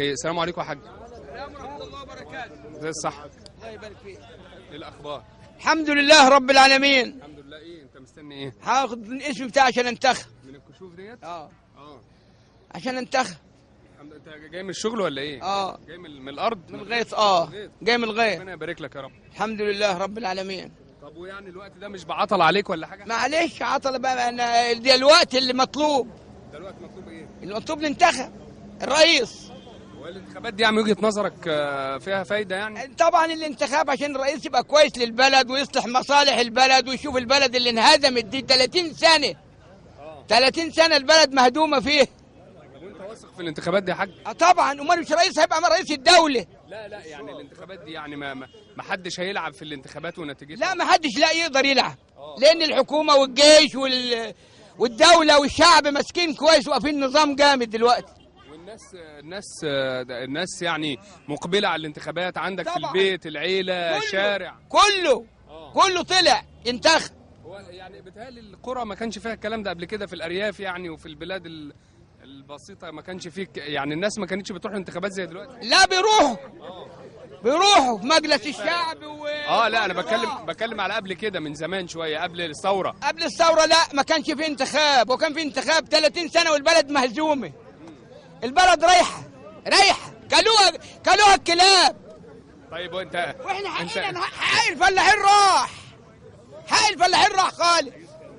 جاي السلام عليكم يا حاج السلام ورحمه الله وبركاته زي الصح الله يبارك فيك ايه الاخبار الحمد لله رب العالمين الحمد لله ايه انت مستني ايه هاخد الاسم بتاعي عشان انتخب من الكشوف ديت اه اه عشان انتخب الحمد انت جاي من الشغل ولا ايه اه جاي من, من الارض من الغيط اه جاي من الغيط ربنا يبارك لك يا رب الحمد لله رب العالمين طب ويعني الوقت ده مش بعطل عليك ولا حاجه معلش عطل بقى انا ده الوقت اللي مطلوب ده الوقت مطلوب ايه المطلوب ننتخب الرئيس والانتخابات دي يعني وجهه نظرك آه، فيها فايده يعني طبعا الانتخاب عشان الرئيس يبقى كويس للبلد ويصلح مصالح البلد ويشوف البلد اللي انهدمت دي 30 سنه 30 سنه البلد مهدومه فيه طب وانت واثق في الانتخابات دي يا حاج آه طبعا امال مش رئيس هيبقى رئيس الدوله لا لا يعني الانتخابات دي يعني ما ما ما حدش هيلعب في الانتخابات ونتيجتها لا ما حدش لا يقدر يلعب لان الحكومه والجيش وال والدوله والشعب ماسكين كويس واقفين نظام جامد دلوقتي والناس الناس الناس يعني مقبله على الانتخابات عندك في طبعاً. البيت العيله كله. الشارع كله آه. كله طلع انتخب هو يعني بيتهيألي القرى ما كانش فيها الكلام ده قبل كده في الارياف يعني وفي البلاد ال- البسيطه ما كانش فيه ك- يعني الناس ما كانتش بتروح الانتخابات زي دلوقتي لا بيروحوا بيروحوا في مجلس الشعب و... اه لا انا بتكلم بتكلم على قبل كده من زمان شويه قبل الثوره قبل الثوره لا ما كانش في انتخاب وكان في انتخاب 30 سنه والبلد مهزومه البلد رايحه رايحه كلوها كلوها الكلاب طيب وانت واحنا انت حقيقة حق الفلاحين راح حق الفلاحين راح خالص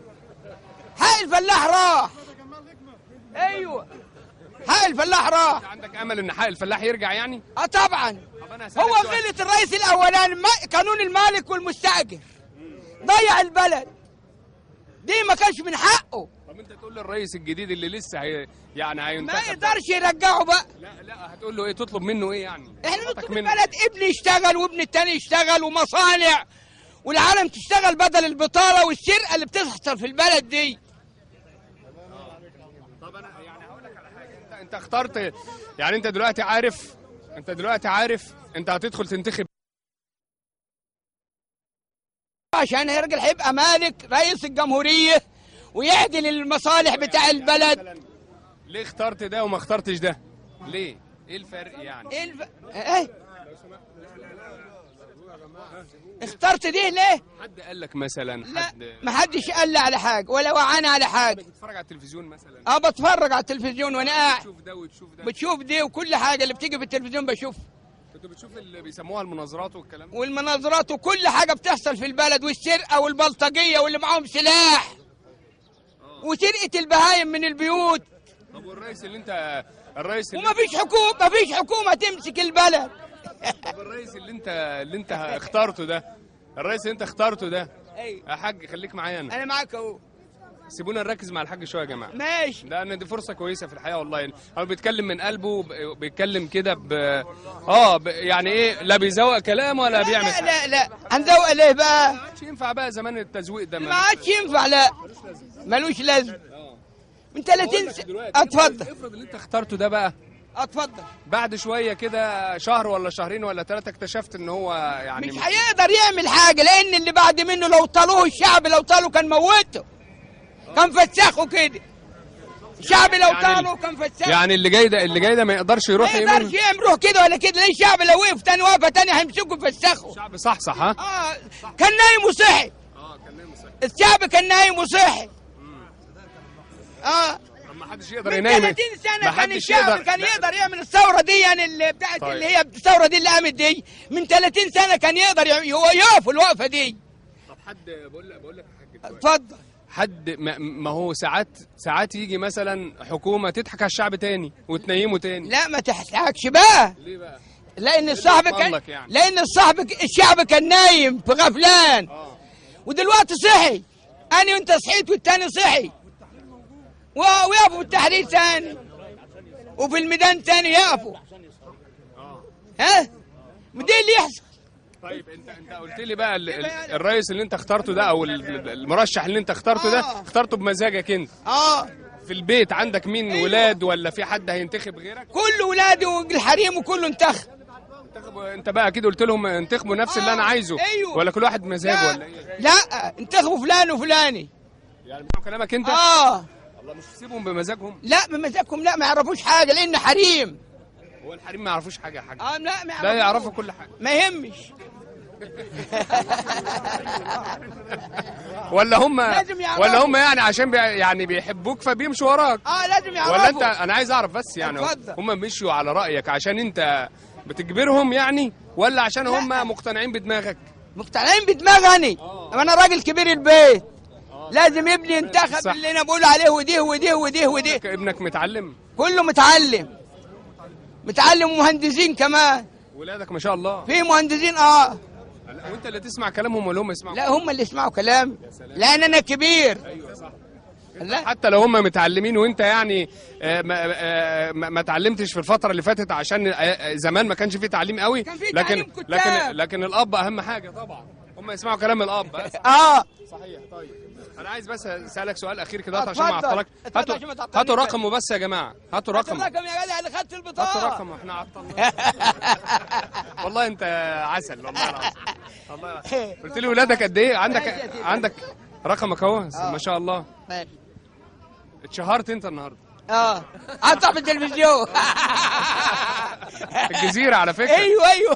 حق الفلاح راح ايوه حق الفلاح راح عندك امل ان حق الفلاح يرجع يعني اه طبعا طب انا هسألك هو سؤال. غلط الرئيس الاولاني ما- قانون المالك والمستاجر ضيع البلد دي ما كانش من حقه طب انت تقول للرئيس الجديد اللي لسه هي يعني ما هينتخب يقدرش يرجعه بقى لا لا هتقول له ايه تطلب منه ايه يعني احنا حضرتك نطلب منه. البلد ابني يشتغل وابن التاني يشتغل ومصانع والعالم تشتغل بدل البطاله والسرقه اللي بتحصل في البلد دي طب انا يعني هقول لك على حاجه انت انت اخترت يعني انت دلوقتي عارف انت دلوقتي عارف انت هتدخل تنتخب عشان هيرجل هيبقى مالك رئيس الجمهوريه ويعدل المصالح بتاع البلد ليه اخترت ده وما اخترتش ده ليه ايه الفرق يعني ايه الف... ايه اخترت دي ليه؟ حد قال لك مثلا لا حد ما حدش قال لي على حاجه ولا وعاني على حاجه بتتفرج على التلفزيون مثلا اه بتفرج على التلفزيون وانا قاعد تشوف ده وتشوف ده بتشوف دي وكل حاجه اللي بتيجي في التلفزيون بشوف كنت بتشوف اللي بيسموها المناظرات والكلام ده والمناظرات وكل حاجه بتحصل في البلد والسرقه والبلطجيه واللي معاهم سلاح وسرقه البهايم من البيوت طب والرئيس اللي انت الرئيس اللي وما فيش حكومه ما فيش حكومه تمسك البلد طب الرئيس اللي انت اللي انت اخترته ده الرئيس اللي انت اخترته ده ايوه يا حاج خليك معايا انا انا معاك اهو سيبونا نركز مع الحاج شويه يا جماعه ماشي لان دي فرصه كويسه في الحياه والله يعني هو بيتكلم من قلبه ب- بيتكلم كده ب اه ب... يعني ايه لا بيزوق كلام ولا بيعمل لا حاجه لا لا هنزوق ليه بقى ما عادش ينفع بقى زمان التزويق ده ما عادش ينفع لا ملوش لازم من 30 سنه اتفضل افرض اللي انت اخترته ده بقى اتفضل بعد شويه كده شهر ولا شهرين ولا ثلاثه اكتشفت ان هو يعني مش هيقدر يعمل حاجه لان اللي بعد منه لو طالوه الشعب لو طالوا كان موته كان فسخه كده الشعب لو يعني- طالوا كان فسخه يعني اللي جاي ده اللي جاي ده ما يقدرش ما يروح يقدرش يمين يعمل كده ولا كده ليه الشعب لو وقف تاني وقفه تاني هيمسكوا يفسخوا الشعب صح صح ها اه كان نايم وصحي اه كان نايم صح الشعب كان نايم وصحي اه طب ما حدش يقدر من ينام 30 سنه ما كان حدش الشعب يقدر كان لا، يقدر يعمل الثوره دي يعني اللي بتاعت طيب. اللي هي الثوره دي اللي قامت دي من 30 سنه كان يقدر ي- هو يقف الوقفه دي طب حد بقول لك بقول لك حاجه دلوقتي. اتفضل حد ما, ما هو ساعات ساعات يجي مثلا حكومه تضحك على الشعب تاني وتنيمه تاني لا ما تحتاجش بقى ليه بقى لان الصاحب بيضمن كان لك يعني؟ لان الصاحب الشعب كان نايم في غفلان اه ودلوقتي صحي انا وانت صحيت والتاني صحي و- ويقفوا في التحرير تاني وفي الميدان تاني يقفوا ها ودي اللي يحصل طيب انت انت قلت لي بقى ال- ال- الرئيس اللي انت اخترته ده او ال- المرشح اللي انت اخترته ده آه. اخترته بمزاجك انت اه في البيت عندك مين أيوة. ولاد ولا في حد هينتخب غيرك كل ولادي والحريم وكله انتخب انتخبوا انت بقى اكيد قلت لهم انتخبوا نفس اللي انا آه، عايزه أيوة. ولا كل واحد مزاجه لا ولا ايه لا انتخبوا فلان وفلاني يعني بيسمعوا كلامك انت اه الله مش تسيبهم بمزاجهم لا بمزاجكم لا ما يعرفوش حاجه لان حريم هو الحريم ما يعرفوش حاجه يا حاج اه لا ما ده يعرفوا كل حاجه ما يهمش ولا هم لازم يعرفوا. ولا هم يعني عشان بي يعني بيحبوك فبيمشوا وراك اه لازم يعرفوا ولا انت انا عايز اعرف بس يعني اتفضل. هم مشوا على رايك عشان انت بتجبرهم يعني ولا عشان هم مقتنعين بدماغك مقتنعين بدماغني انا راجل كبير البيت لازم ابني ينتخب صح. اللي انا بقول عليه وديه وديه وديه وديه ابنك متعلم كله متعلم متعلم ومهندسين كمان ولادك ما شاء الله في مهندسين اه وانت اللي تسمع كلامهم ولا هم يسمعوا لا هم اللي يسمعوا كلامي لان انا كبير ايوه صح لا حتى لو هم متعلمين وانت يعني آه، ما, آه، ما ما اتعلمتش في الفتره اللي فاتت عشان آه، آه، زمان ما كانش فيه تعليم قوي كان فيه لكن تعليم كتاب. لكن لكن الاب اهم حاجه طبعا هم يسمعوا كلام الاب بس اه صحيح طيب انا عايز بس اسالك سؤال اخير كده اتفضل. عشان ما اعطلك اتفضل هاتوا عشان ما تعطلنيش. هاتوا رقمه بس يا جماعه هاتوا هات رقمه الرقم يا جدع اللي خدت هاتوا البطاقه رقمه احنا عطلنا والله انت عسل والله العظيم والله العظيم. قلت لي ولادك قد ايه عندك ماشي يا سيدي. عندك رقمك اهو ما شاء الله ماشي. اتشهرت انت النهارده اه اطلع في التلفزيون في الجزيره على فكره ايوه ايوه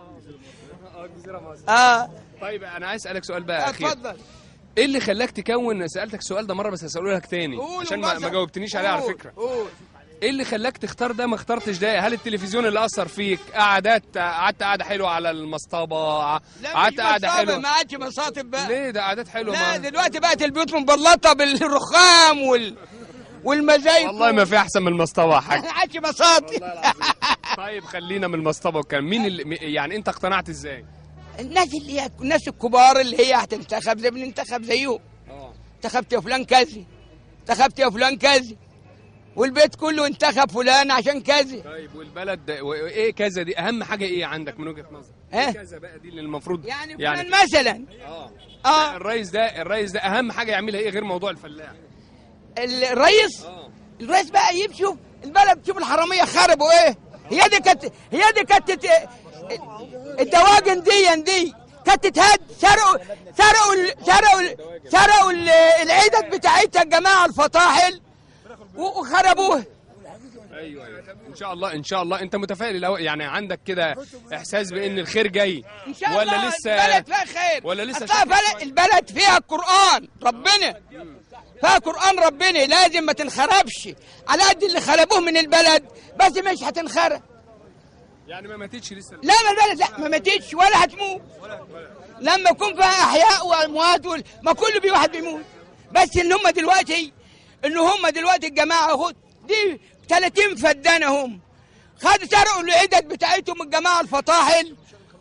اه الجزيره مصر اه طيب انا عايز اسالك سؤال بقى اخير اتفضل ايه اللي خلاك تكون سالتك السؤال ده مره بس هساله لك تاني قول عشان ما, ومثل. ما جاوبتنيش عليه على قول، فكره قول ايه اللي خلاك تختار ده ما اخترتش ده هل التلفزيون اللي اثر فيك قعدات قعدت قعده حلوه على المصطبه لا مش قعدت قعده مصابة، حلوه ما عادش مصاطب بقى ليه ده قعدات حلوه لا ما دلوقتي بقت البيوت مبلطه بالرخام وال والمزايد والله ما في احسن من المصطبه يا حاج ما عادش مصاطب طيب خلينا من المصطبه والكلام مين اللي يعني انت اقتنعت ازاي الناس اللي هي الناس الكبار اللي هي هتنتخب زي بننتخب زيهم اه انتخبت يا فلان كذا انتخبت يا فلان كذا والبيت كله انتخب فلان عشان كذا طيب والبلد ده- وايه كذا دي اهم حاجه ايه عندك من وجهه نظرك ها؟ إيه كذا بقى دي اللي المفروض يعني يعني فلان مثلا اه اه الرئيس ده الرئيس ده اهم حاجه يعملها ايه غير موضوع الفلاح الرئيس اه الرئيس بقى يمشوا البلد تشوف الحراميه خربوا ايه هي دي كانت هي دي كانت تت- الدواجن دي دي كانت تتهد سرقوا سرقوا ال- سرقوا ال- سرقوا ال- العيدة بتاعتها الجماعه الفطاحل و- وخربوها ايوه ايوه ان شاء الله ان شاء الله انت متفائل الأول يعني عندك كده احساس بان الخير جاي ان شاء ولا الله لسه البلد فيها خير ولا لسه أصلها شك بلد شوية؟ البلد فيها القران ربنا فيها قران ربنا لازم ما تنخربش على قد اللي خربوه من البلد بس مش هتنخرب يعني ما ماتتش لسه لا ما البلد لا ما ماتتش ولا هتموت لما يكون فيها احياء واموات وال- ما كل بي واحد بيموت بس ان هم دلوقتي ان هم دلوقتي الجماعه اهو دي 30 فدان هم خدوا سرقوا العدد بتاعتهم الجماعه الفطاحل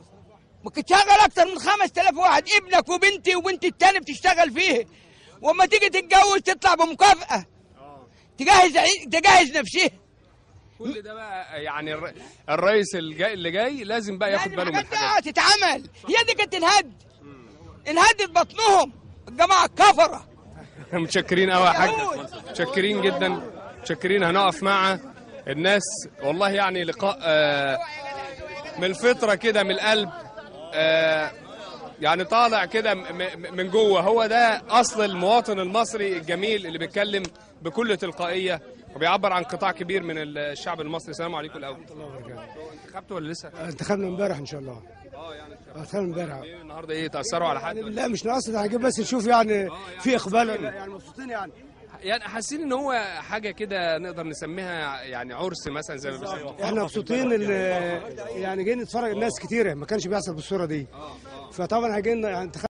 بتشغل اكتر من 5000 واحد ابنك وبنتي وبنت التاني بتشتغل فيه وما تيجي تتجوز تطلع بمكافاه تجهز عي- تجهز نفسها كل ده بقى يعني الر- الرئيس الجاي اللي جاي لازم بقى ياخد لازم باله من الحاجات الحاجات دي تتعمل هي دي كانت الهد انهدت بطنهم الجماعه الكفره متشكرين قوي يا حاج يهود. متشكرين جدا متشكرين هنقف مع الناس والله يعني لقاء آه، من الفطره كده من القلب آه، يعني طالع كده م- م- من جوه هو ده اصل المواطن المصري الجميل اللي بيتكلم بكل تلقائيه وبيعبر عن قطاع كبير من الشعب المصري السلام عليكم الاول انتخبتوا ولا لسه؟ انتخبنا امبارح ان شاء الله اه يعني انتخبنا امبارح إيه النهارده ايه تاثروا على حد ولا لا مش ناقص ده هنجيب بس نشوف يعني في اقبال ولا- يعني مبسوطين يعني يعني حاسين ان هو حاجه كده نقدر نسميها يعني عرس مثلا زي ما بيسموها احنا مبسوطين ان يعني جايين نتفرج الناس كتيره ما كانش بيحصل بالصوره دي فطبعا هيجي لنا يعني انتخاب